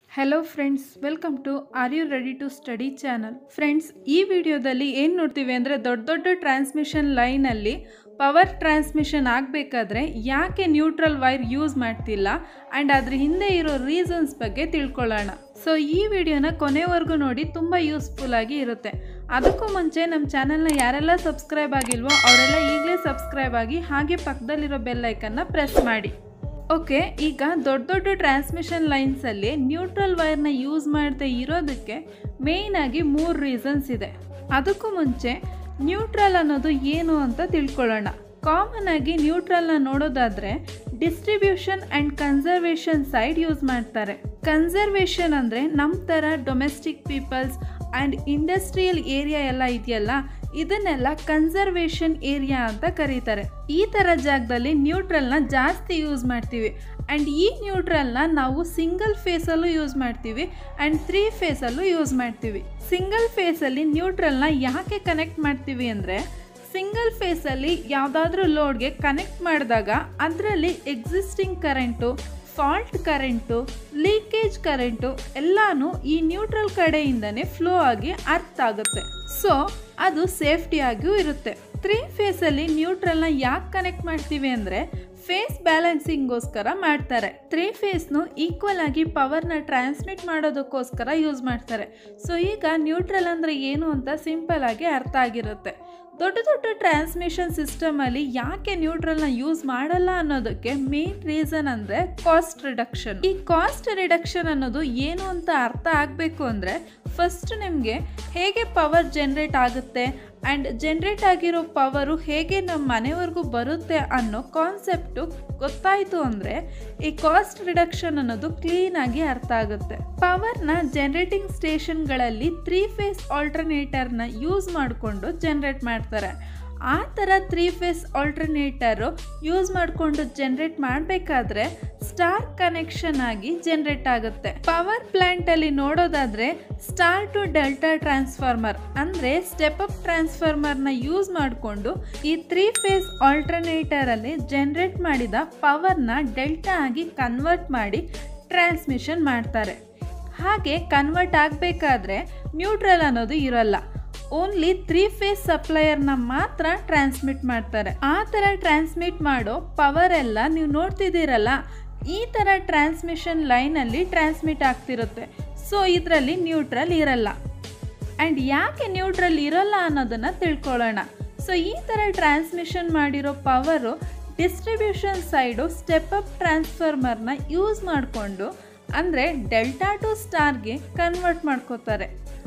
hello friends welcome to are you ready to study channel friends ಈ ವಿಡಿಯೋದಲ್ಲಿ ಏನು ನೋಡ್ತೀವಿ ಅಂದರೆ ದೊಡ್ಡ ದೊಡ್ಡ ಟ್ರಾನ್ಸ್ಮಿಷನ್ ಲೈನಲ್ಲಿ ಪವರ್ ಟ್ರಾನ್ಸ್ಮಿಷನ್ ಆಗಬೇಕಾದ್ರೆ ಯಾಕೆ ನ್ಯೂಟ್ರಲ್ ವೈರ್ ಯೂಸ್ ಮಾಡ್ತಿಲ್ಲ ಆ್ಯಂಡ್ ಅದ್ರ ಹಿಂದೆ ಇರೋ ರೀಸನ್ಸ್ ಬಗ್ಗೆ ತಿಳ್ಕೊಳ್ಳೋಣ ಸೊ ಈ ವಿಡಿಯೋನ ಕೊನೆವರೆಗೂ ನೋಡಿ ತುಂಬ ಯೂಸ್ಫುಲ್ ಆಗಿ ಇರುತ್ತೆ ಅದಕ್ಕೂ ಮುಂಚೆ ನಮ್ಮ ಚಾನಲ್ನ ಯಾರೆಲ್ಲ ಸಬ್ಸ್ಕ್ರೈಬ್ ಆಗಿಲ್ವೋ ಅವರೆಲ್ಲ ಈಗಲೇ ಸಬ್ಸ್ಕ್ರೈಬ್ ಆಗಿ ಹಾಗೆ ಪಕ್ಕದಲ್ಲಿರೋ ಬೆಲ್ ಐಕನ್ನ ಪ್ರೆಸ್ ಮಾಡಿ ಓಕೆ ಈಗ ದೊಡ್ಡ ದೊಡ್ಡ ಟ್ರಾನ್ಸ್ಮಿಷನ್ ಲೈನ್ಸಲ್ಲಿ ನ್ಯೂಟ್ರಲ್ ವೈರ್ನ ಯೂಸ್ ಮಾಡದೆ ಇರೋದಕ್ಕೆ ಮೇಯ್ನಾಗಿ ಮೂರು ರೀಸನ್ಸ್ ಇದೆ ಅದಕ್ಕೂ ಮುಂಚೆ ನ್ಯೂಟ್ರಲ್ ಅನ್ನೋದು ಏನು ಅಂತ ತಿಳ್ಕೊಳ್ಳೋಣ ಕಾಮನ್ ಆಗಿ ನ್ಯೂಟ್ರಲ್ನ ನೋಡೋದಾದ್ರೆ distribution and conservation side use ಮಾಡ್ತಾರೆ ಕನ್ಸರ್ವೇಷನ್ ಅಂದರೆ ನಮ್ಮ ಥರ domestic peoples and industrial area ಎಲ್ಲ ಇದೆಯಲ್ಲ ಇದನ್ನೆಲ್ಲ ಕನ್ಸರ್ವೇಷನ್ ಏರಿಯಾ ಅಂತ ಕರೀತಾರೆ ಈ ಥರ ಜಾಗದಲ್ಲಿ ನ್ಯೂಟ್ರಲ್ನ ಜಾಸ್ತಿ ಯೂಸ್ ಮಾಡ್ತೀವಿ ಆ್ಯಂಡ್ ಈ ನ್ಯೂಟ್ರಲ್ನ ನಾವು ಸಿಂಗಲ್ ಫೇಸಲ್ಲೂ ಯೂಸ್ ಮಾಡ್ತೀವಿ ಆ್ಯಂಡ್ ತ್ರೀ ಫೇಸಲ್ಲೂ ಯೂಸ್ ಮಾಡ್ತೀವಿ ಸಿಂಗಲ್ ಫೇಸಲ್ಲಿ ನ್ಯೂಟ್ರಲ್ನ ಯಾಕೆ ಕನೆಕ್ಟ್ ಮಾಡ್ತೀವಿ ಅಂದರೆ ಸಿಂಗಲ್ ಫೇಸಲ್ಲಿ ಯಾವುದಾದ್ರೂ ಲೋಡ್ಗೆ ಕನೆಕ್ಟ್ ಮಾಡಿದಾಗ ಅದರಲ್ಲಿ existing current fault current leakage current ಎಲ್ಲಾನು ಈ ನ್ಯೂಟ್ರಲ್ ಕಡೆಯಿಂದನೇ ಫ್ಲೋ ಆಗಿ ಅರ್ಥ ಆಗುತ್ತೆ ಸೊ ಅದು ಸೇಫ್ಟಿಯಾಗಿಯೂ ಇರುತ್ತೆ ತ್ರೀ ಫೇಸಲ್ಲಿ ನ್ಯೂಟ್ರಲ್ನ ಯಾಕೆ ಕನೆಕ್ಟ್ ಮಾಡ್ತೀವಿ ಅಂದರೆ ಫೇಸ್ ಬ್ಯಾಲೆನ್ಸಿಂಗೋಸ್ಕರ ಮಾಡ್ತಾರೆ ತ್ರೀ ಫೇಸ್ನು ಈಕ್ವಲ್ ಆಗಿ ಪವರ್ನ ಟ್ರಾನ್ಸ್ಮಿಟ್ ಮಾಡೋದಕ್ಕೋಸ್ಕರ ಯೂಸ್ ಮಾಡ್ತಾರೆ ಸೊ ಈಗ ನ್ಯೂಟ್ರಲ್ ಅಂದರೆ ಏನು ಅಂತ ಸಿಂಪಲ್ ಆಗಿ ಅರ್ಥ ಆಗಿರುತ್ತೆ ದೊಡ್ಡ ದೊಡ್ಡ ಟ್ರಾನ್ಸ್ಮಿಷನ್ ಸಿಸ್ಟಮಲ್ಲಿ ಯಾಕೆ ನ್ಯೂಟ್ರಲ್ನ ಯೂಸ್ ಮಾಡಲ್ಲ ಅನ್ನೋದಕ್ಕೆ ಮೇನ್ ರೀಸನ್ ಅಂದರೆ ಕಾಸ್ಟ್ ರಿಡಕ್ಷನ್ ಈ ಕಾಸ್ಟ್ ರಿಡಕ್ಷನ್ ಅನ್ನೋದು ಏನು ಅಂತ ಅರ್ಥ ಆಗಬೇಕು ಅಂದರೆ ಫಸ್ಟ್ ನಿಮಗೆ ಹೇಗೆ ಪವರ್ ಜನ್ರೇಟ್ ಆಗುತ್ತೆ ಆ್ಯಂಡ್ ಜನ್ರೇಟ್ ಆಗಿರೋ ಪವರು ಹೇಗೆ ನಮ್ಮ ಮನೆವರೆಗೂ ಬರುತ್ತೆ ಅನ್ನೋ ಕಾನ್ಸೆಪ್ಟು ಗೊತ್ತಾಯಿತು ಅಂದರೆ ಈ ಕಾಸ್ಟ್ ರಿಡಕ್ಷನ್ ಅನ್ನೋದು ಕ್ಲೀನಾಗಿ ಅರ್ಥ ಆಗುತ್ತೆ ಪವರ್ನ ಜನರೇಟಿಂಗ್ ಸ್ಟೇಷನ್ಗಳಲ್ಲಿ ತ್ರೀ ಫೇಸ್ ಆಲ್ಟರ್ನೇಟರ್ನ ಯೂಸ್ ಮಾಡಿಕೊಂಡು ಜನ್ರೇಟ್ ಮಾಡ್ತಾರೆ ಆ ಥರ ತ್ರೀ ಫೇಸ್ ಆಲ್ಟರ್ನೇಟರು ಯೂಸ್ ಮಾಡಿಕೊಂಡು ಜನ್ರೇಟ್ ಮಾಡಬೇಕಾದ್ರೆ ಸ್ಟಾರ್ ಕನೆಕ್ಷನ್ ಆಗಿ ಜನ್ರೇಟ್ ಆಗುತ್ತೆ ಪವರ್ ಪ್ಲಾಂಟಲ್ಲಿ ನೋಡೋದಾದ್ರೆ ಸ್ಟಾರ್ ಟು ಡೆಲ್ಟಾ ಟ್ರಾನ್ಸ್ಫಾರ್ಮರ್ ಅಂದರೆ ಸ್ಟೆಪ್ ಅಪ್ ಟ್ರಾನ್ಸ್ಫಾರ್ಮರ್ನ ಯೂಸ್ ಮಾಡಿಕೊಂಡು ಈ ತ್ರೀ ಫೇಸ್ ಆಲ್ಟರ್ನೇಟರಲ್ಲಿ ಜನ್ರೇಟ್ ಮಾಡಿದ ಪವರ್ನ ಡೆಲ್ಟಾ ಆಗಿ ಕನ್ವರ್ಟ್ ಮಾಡಿ ಟ್ರಾನ್ಸ್ಮಿಷನ್ ಮಾಡ್ತಾರೆ ಹಾಗೆ ಕನ್ವರ್ಟ್ ಆಗಬೇಕಾದ್ರೆ ನ್ಯೂಟ್ರಲ್ ಅನ್ನೋದು ಇರಲ್ಲ ಓನ್ಲಿ ತ್ರೀ ಫೇಸ್ ಸಪ್ಲೈಯರ್ನ ಮಾತ್ರ ಟ್ರಾನ್ಸ್ಮಿಟ್ ಮಾಡ್ತಾರೆ ಆ ಥರ ಟ್ರಾನ್ಸ್ಮಿಟ್ ಮಾಡೋ ಪವರ್ ಎಲ್ಲ ನೀವು ನೋಡ್ತಿದ್ದೀರಲ್ಲ ಈ ಥರ ಟ್ರಾನ್ಸ್ಮಿಷನ್ ಲೈನಲ್ಲಿ ಟ್ರಾನ್ಸ್ಮಿಟ್ ಆಗ್ತಿರುತ್ತೆ ಸೊ ಇದರಲ್ಲಿ ನ್ಯೂಟ್ರಲ್ ಇರಲ್ಲ ಆ್ಯಂಡ್ ಯಾಕೆ ನ್ಯೂಟ್ರಲ್ ಇರಲ್ಲ ಅನ್ನೋದನ್ನು ತಿಳ್ಕೊಳ್ಳೋಣ ಸೊ ಈ ಥರ ಟ್ರಾನ್ಸ್ಮಿಷನ್ ಮಾಡಿರೋ power distribution side step up ಟ್ರಾನ್ಸ್ಫಾರ್ಮರ್ನ ಯೂಸ್ ಮಾಡಿಕೊಂಡು ಅಂದರೆ ಡೆಲ್ಟಾ ಟು ಸ್ಟಾರ್ಗೆ ಕನ್ವರ್ಟ್ ಮಾಡ್ಕೋತಾರೆ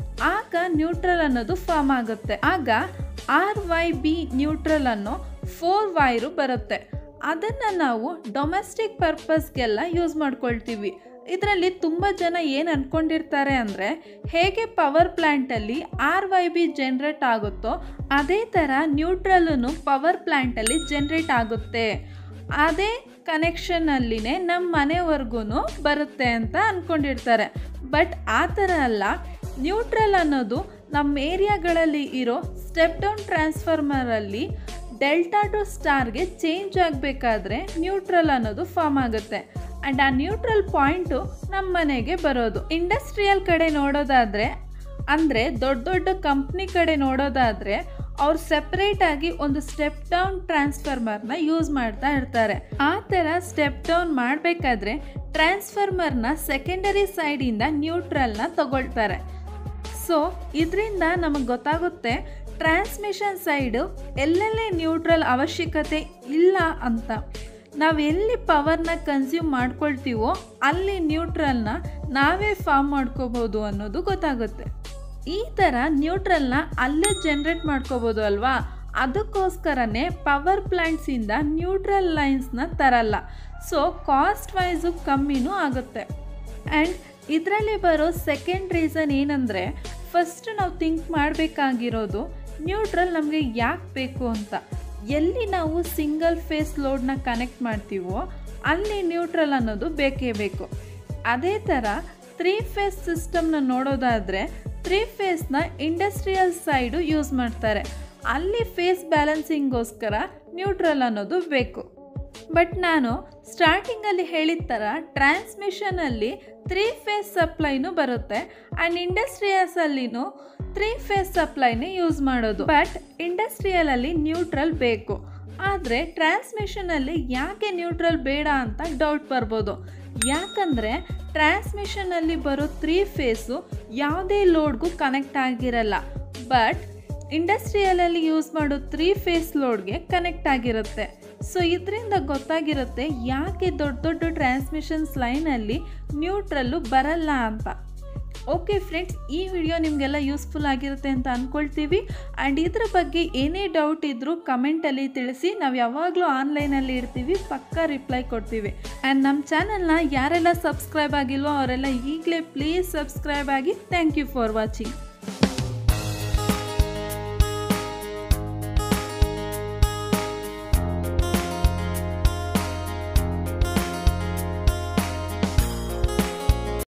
ಆಗ ನ್ಯೂಟ್ರಲ್ ಅನ್ನೋದು ಫಾರ್ಮ್ ಆಗುತ್ತೆ ಆಗ ಆರ್ ವೈ ಬಿ ನ್ಯೂಟ್ರಲ್ ಅನ್ನೋ ಫೋರ್ ವೈರು ಬರುತ್ತೆ ಅದನ್ನು ನಾವು ಡೊಮೆಸ್ಟಿಕ್ ಪರ್ಪಸ್ಗೆಲ್ಲ ಯೂಸ್ ಮಾಡ್ಕೊಳ್ತೀವಿ ಇದರಲ್ಲಿ ತುಂಬ ಜನ ಏನು ಅಂದ್ಕೊಂಡಿರ್ತಾರೆ ಅಂದರೆ ಹೇಗೆ ಪವರ್ ಪ್ಲ್ಯಾಂಟಲ್ಲಿ ಆರ್ ವೈ ಬಿ ಜನ್ರೇಟ್ ಆಗುತ್ತೋ ಅದೇ ಥರ ನ್ಯೂಟ್ರಲ್ಲೂ ಪವರ್ ಪ್ಲ್ಯಾಂಟಲ್ಲಿ ಜನ್ರೇಟ್ ಆಗುತ್ತೆ ಅದೇ ಕನೆಕ್ಷನ್ನಲ್ಲಿನೇ ನಮ್ಮ ಮನೆವರೆಗೂ ಬರುತ್ತೆ ಅಂತ ಅಂದ್ಕೊಂಡಿರ್ತಾರೆ ಬಟ್ ಆ ಥರ ಅಲ್ಲ ನ್ಯೂಟ್ರಲ್ ಅನ್ನೋದು ನಮ್ಮ ಏರಿಯಾಗಳಲ್ಲಿ ಇರೋ ಸ್ಟೆಪ್ ಡೌನ್ ಟ್ರಾನ್ಸ್ಫಾರ್ಮರಲ್ಲಿ ಡೆಲ್ಟಾ ಟು ಸ್ಟಾರ್ಗೆ ಚೇಂಜ್ ಆಗಬೇಕಾದ್ರೆ ನ್ಯೂಟ್ರಲ್ ಅನ್ನೋದು ಫಾರ್ಮ್ ಆಗುತ್ತೆ ಆ್ಯಂಡ್ ಆ ನ್ಯೂಟ್ರಲ್ ಪಾಯಿಂಟು ನಮ್ಮ ಮನೆಗೆ ಬರೋದು ಇಂಡಸ್ಟ್ರಿಯಲ್ ಕಡೆ ನೋಡೋದಾದರೆ ಅಂದರೆ ದೊಡ್ಡ ದೊಡ್ಡ ಕಂಪ್ನಿ ಕಡೆ ನೋಡೋದಾದರೆ ಅವ್ರು ಸೆಪ್ರೇಟಾಗಿ ಒಂದು ಸ್ಟೆಪ್ ಡೌನ್ ಟ್ರಾನ್ಸ್ಫಾರ್ಮರ್ನ ಯೂಸ್ ಮಾಡ್ತಾ ಇರ್ತಾರೆ ಆ ಥರ ಸ್ಟೆಪ್ ಡೌನ್ ಮಾಡಬೇಕಾದ್ರೆ ಟ್ರಾನ್ಸ್ಫಾರ್ಮರ್ನ ಸೆಕೆಂಡರಿ ಸೈಡಿಂದ ನ್ಯೂಟ್ರಲ್ನ ತಗೊಳ್ತಾರೆ ಸೊ ಇದರಿಂದ ನಮಗೆ ಗೊತ್ತಾಗುತ್ತೆ ಟ್ರಾನ್ಸ್ಮಿಷನ್ ಸೈಡು ಎಲ್ಲೆಲ್ಲಿ ನ್ಯೂಟ್ರಲ್ ಅವಶ್ಯಕತೆ ಇಲ್ಲ ಅಂತ ನಾವು ಎಲ್ಲಿ ಪವರ್ನ ಕನ್ಸ್ಯೂಮ್ ಮಾಡ್ಕೊಳ್ತೀವೋ ಅಲ್ಲಿ ನ್ಯೂಟ್ರಲ್ನ ನಾವೇ ಫಾರ್ಮ್ ಮಾಡ್ಕೋಬೋದು ಅನ್ನೋದು ಗೊತ್ತಾಗುತ್ತೆ ಈ ಥರ ನ್ಯೂಟ್ರಲ್ನ ಅಲ್ಲೇ ಜನ್ರೇಟ್ ಮಾಡ್ಕೋಬೋದು ಅಲ್ವಾ ಅದಕ್ಕೋಸ್ಕರನೇ ಪವರ್ ಪ್ಲ್ಯಾಂಟ್ಸಿಂದ ನ್ಯೂಟ್ರಲ್ ಲೈನ್ಸ್ನ ತರಲ್ಲ ಸೊ ಕಾಸ್ಟ್ ವೈಸು ಕಮ್ಮಿನೂ ಆಗುತ್ತೆ ಆ್ಯಂಡ್ ಇದರಲ್ಲಿ ಬರೋ ಸೆಕೆಂಡ್ ರೀಸನ್ ಏನಂದರೆ ಫಸ್ಟ್ ನಾವು ಥಿಂಕ್ ಮಾಡಬೇಕಾಗಿರೋದು ನ್ಯೂಟ್ರಲ್ ನಮಗೆ ಯಾಕೆ ಬೇಕು ಅಂತ ಎಲ್ಲಿ ನಾವು ಸಿಂಗಲ್ ಫೇಸ್ ಲೋಡ್ನ ಕನೆಕ್ಟ್ ಮಾಡ್ತೀವೋ ಅಲ್ಲಿ ನ್ಯೂಟ್ರಲ್ ಅನ್ನೋದು ಬೇಕೇ ಬೇಕು ಅದೇ ಥರ ತ್ರೀ ಫೇಸ್ ಸಿಸ್ಟಮ್ನ ನೋಡೋದಾದರೆ ತ್ರೀ ಫೇಸ್ನ ಇಂಡಸ್ಟ್ರಿಯಲ್ ಸೈಡು ಯೂಸ್ ಮಾಡ್ತಾರೆ ಅಲ್ಲಿ ಫೇಸ್ ಬ್ಯಾಲೆನ್ಸಿಂಗೋಸ್ಕರ ನ್ಯೂಟ್ರಲ್ ಅನ್ನೋದು ಬೇಕು ಬಟ್ ನಾನು ಸ್ಟಾರ್ಟಿಂಗಲ್ಲಿ ಹೇಳಿದ ಥರ ಟ್ರಾನ್ಸ್ಮಿಷನಲ್ಲಿ ತ್ರೀ ಫೇಸ್ ಸಪ್ಲೈನೂ ಬರುತ್ತೆ ಆ್ಯಂಡ್ ಇಂಡಸ್ಟ್ರಿಯಲ್ಸಲ್ಲಿನೂ ತ್ರೀ ಫೇಸ್ ಸಪ್ಲೈನೇ ಯೂಸ್ ಮಾಡೋದು ಬಟ್ ಇಂಡಸ್ಟ್ರಿಯಲಲ್ಲಿ ನ್ಯೂಟ್ರಲ್ ಬೇಕು ಆದರೆ ಟ್ರಾನ್ಸ್ಮಿಷನಲ್ಲಿ ಯಾಕೆ ನ್ಯೂಟ್ರಲ್ ಬೇಡ ಅಂತ ಡೌಟ್ ಬರ್ಬೋದು ಯಾಕಂದರೆ ಟ್ರಾನ್ಸ್ಮಿಷನಲ್ಲಿ ಬರೋ ತ್ರೀ ಫೇಸು ಯಾವುದೇ ಲೋಡ್ಗೂ ಕನೆಕ್ಟ್ ಆಗಿರಲ್ಲ ಬಟ್ ಇಂಡಸ್ಟ್ರಿಯಲಲ್ಲಿ ಯೂಸ್ ಮಾಡೋ ತ್ರೀ ಫೇಸ್ ಲೋಡ್ಗೆ ಕನೆಕ್ಟ್ ಆಗಿರುತ್ತೆ ಸೊ ಇದರಿಂದ ಗೊತ್ತಾಗಿರುತ್ತೆ ಯಾಕೆ ದೊಡ್ಡ ದೊಡ್ಡ ಟ್ರಾನ್ಸ್ಮಿಷನ್ಸ್ ಲೈನಲ್ಲಿ ನ್ಯೂಟ್ರಲ್ಲು ಬರಲ್ಲ ಅಂತ ಓಕೆ ಫ್ರೆಂಡ್ಸ್ ಈ ವಿಡಿಯೋ ನಿಮಗೆಲ್ಲ ಯೂಸ್ಫುಲ್ ಆಗಿರುತ್ತೆ ಅಂತ ಅಂದ್ಕೊಳ್ತೀವಿ ಆ್ಯಂಡ್ ಇದ್ರ ಬಗ್ಗೆ ಏನೇ ಡೌಟ್ ಇದ್ದರೂ ಕಮೆಂಟಲ್ಲಿ ತಿಳಿಸಿ ನಾವು ಯಾವಾಗಲೂ ಆನ್ಲೈನಲ್ಲಿ ಇರ್ತೀವಿ ಪಕ್ಕ ರಿಪ್ಲೈ ಕೊಡ್ತೀವಿ ಆ್ಯಂಡ್ ನಮ್ಮ ಚಾನಲ್ನ ಯಾರೆಲ್ಲ ಸಬ್ಸ್ಕ್ರೈಬ್ ಆಗಿಲ್ವೋ ಅವರೆಲ್ಲ ಈಗಲೇ ಪ್ಲೀಸ್ ಸಬ್ಸ್ಕ್ರೈಬ್ ಆಗಿ ಥ್ಯಾಂಕ್ ಯು ಫಾರ್ ವಾಚಿಂಗ್